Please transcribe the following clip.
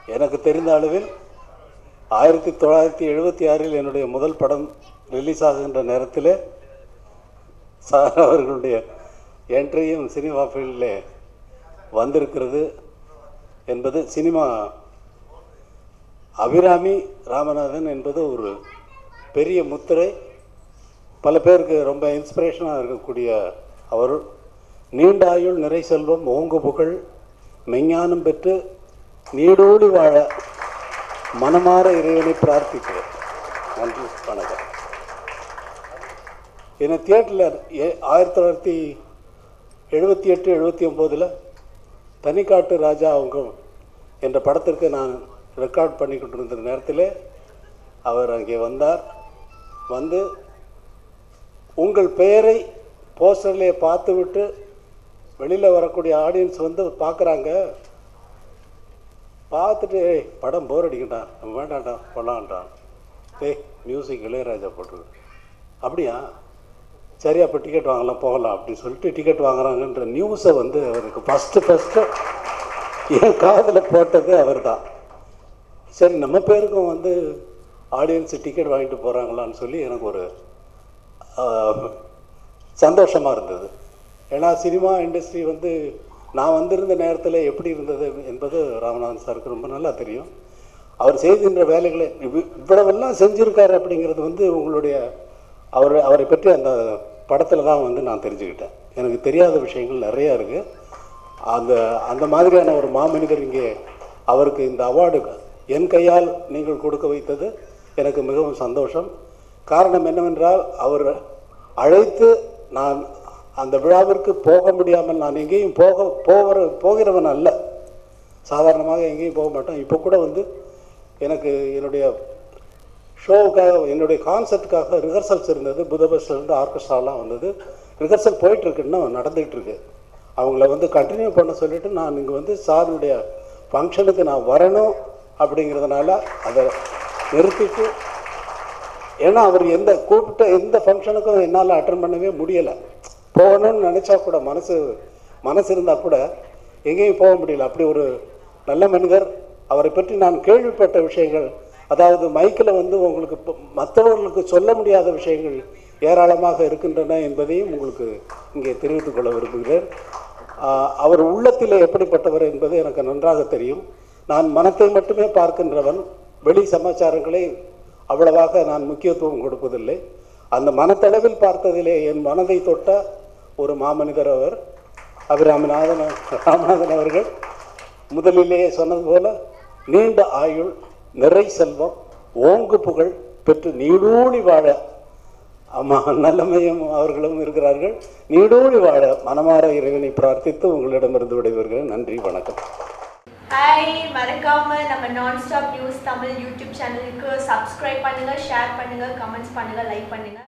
எனக்கு தெரிந்த அளவில் ஆயிரத்தி தொள்ளாயிரத்தி எழுபத்தி ஆறில் என்னுடைய முதல் படம் ரிலீஸ் ஆகுகின்ற நேரத்தில் சார் அவர்களுடைய என்ட்ரியும் சினிமா ஃபீல்டில் வந்திருக்கிறது என்பது சினிமா அபிராமி ராமநாதன் என்பது ஒரு பெரிய முத்திரை பல பேருக்கு ரொம்ப இன்ஸ்பிரேஷனாக இருக்கக்கூடிய அவர் நீண்ட ஆயுள் நிறை செல்வம் ஓங்கு புகழ் மெஞ்ஞானம் பெற்று நீடோடி வாழ மனமாற இறைவனை பிரார்த்திக்கிறேன் நன்றி வணக்கம் என்னை தியேட்டரில் ஆயிரத்தி தொள்ளாயிரத்தி எழுபத்தி எட்டு எழுபத்தி ஒம்போதில் தனிக்காட்டு ராஜா அவங்க என்ற படத்திற்கு நான் ரெக்கார்ட் பண்ணிக்கிட்டு இருந்த நேரத்தில் அவர் அங்கே வந்தார் வந்து உங்கள் பெயரை போஸ்டர்லேயே பார்த்துவிட்டு வெளியில் வரக்கூடிய ஆடியன்ஸ் வந்து பார்க்குறாங்க பார்த்துட்டு "ஏய், படம் போர் அடிக்கண்டா நம்ம வேண்டாம்டா போலான்றான் டேய் மியூசிக் இளையராஜா போட்டுருக்கு அப்படியா சரி அப்போ டிக்கெட் வாங்கலாம் போகலாம் அப்படின்னு சொல்லிட்டு டிக்கெட் வாங்குறாங்கன்ற நியூஸை வந்து அவருக்கு ஃபஸ்ட்டு ஃபஸ்ட்டு என் காதில் போட்டது அவர் தான் சரி நம்ம பேருக்கும் வந்து ஆடியன்ஸ் டிக்கெட் வாங்கிட்டு போகிறாங்களான்னு சொல்லி எனக்கு ஒரு சந்தோஷமாக இருந்தது ஏன்னா சினிமா இண்டஸ்ட்ரி வந்து நான் வந்திருந்த நேரத்தில் எப்படி இருந்தது என்பது ராமநாதன் சாருக்கு ரொம்ப நல்லா தெரியும் அவர் செய்கின்ற வேலைகளை இவ்- இவ்வளவெல்லாம் செஞ்சுருக்காரு அப்படிங்கிறது வந்து உங்களுடைய அவர் அவரை பற்றி அந்த படத்தில் தான் வந்து நான் தெரிஞ்சுக்கிட்டேன் எனக்கு தெரியாத விஷயங்கள் நிறையா இருக்குது அந்த அந்த மாதிரியான ஒரு மாமனிதர் இங்கே அவருக்கு இந்த அவார்டு என் கையால் நீங்கள் கொடுக்க வைத்தது எனக்கு மிகவும் சந்தோஷம் காரணம் என்னவென்றால் அவர் அழைத்து நான் அந்த விழாவிற்கு போக முடியாமல் நான் எங்கேயும் போக போகிற போகிறவன் அல்ல சாதாரணமாக எங்கேயும் போக மாட்டேன் இப்போ கூட வந்து எனக்கு என்னுடைய ஷோவுக்காக என்னுடைய கான்செப்டுக்காக ரிஹர்சல்ஸ் இருந்தது புதபஸ்ட்லேருந்து ஆர்கெஸ்ட்ராலாம் வந்தது ரிஹர்சல் போயிட்டுருக்கு இன்னும் நடந்துகிட்டு இருக்கு அவங்கள வந்து கண்டினியூ பண்ண சொல்லிட்டு நான் இங்கே வந்து சாருடைய ஃபங்க்ஷனுக்கு நான் வரணும் அப்படிங்கிறதுனால அதை நிறுத்திட்டு ஏன்னா அவர் எந்த கூப்பிட்ட எந்த ஃபங்க்ஷனுக்கும் என்னால் அட்டன் பண்ணவே முடியலை போகணும்னு நினச்சா கூட மனசு மனசு இருந்தால் கூட எங்கேயும் போக முடியல அப்படி ஒரு நல்ல மனிதர் அவரை பற்றி நான் கேள்விப்பட்ட விஷயங்கள் அதாவது மைக்கில் வந்து உங்களுக்கு இப்ப மற்றவர்களுக்கு சொல்ல முடியாத விஷயங்கள் ஏராளமாக இருக்கின்றன என்பதையும் உங்களுக்கு இங்கே தெரிவித்துக் கொள்ள விரும்புகிறேன் ஆஹ் அவர் உள்ளத்திலே எப்படிப்பட்டவர் என்பது எனக்கு நன்றாக தெரியும் நான் மனத்தை மட்டுமே பார்க்கின்றவன் வெளி சமாச்சாரங்களை அவ்வளவாக நான் முக்கியத்துவம் கொடுப்பதில்லை அந்த மனத்தளவில் பார்த்ததிலே என் மனதை தொட்ட ஒரு மாமனிதர் அவர் அபிராமநாதன் ராமநாதன் அவர்கள் முதலிலேயே சொன்னது போல நீண்ட ஆயுள் நிறை செல்வம் ஓங்கு புகழ் பெற்று நீடூழி வாழ ஆமா நல்லமையும் அவர்களும் இருக்கிறார்கள் நீடூழி வாழ மனமாற இறைவனை பிரார்த்தித்து உங்களிடமிருந்து விடைபெறுகிறேன் நன்றி வணக்கம் ஹாய் மறக்காம நம்ம non stop news Tamil YouTube சேனலுக்கு சப்ஸ்கிரைப் பண்ணுங்க ஷேர் பண்ணுங்க கமெண்ட்ஸ் பண்ணுங்க லைக் பண்ணுங்க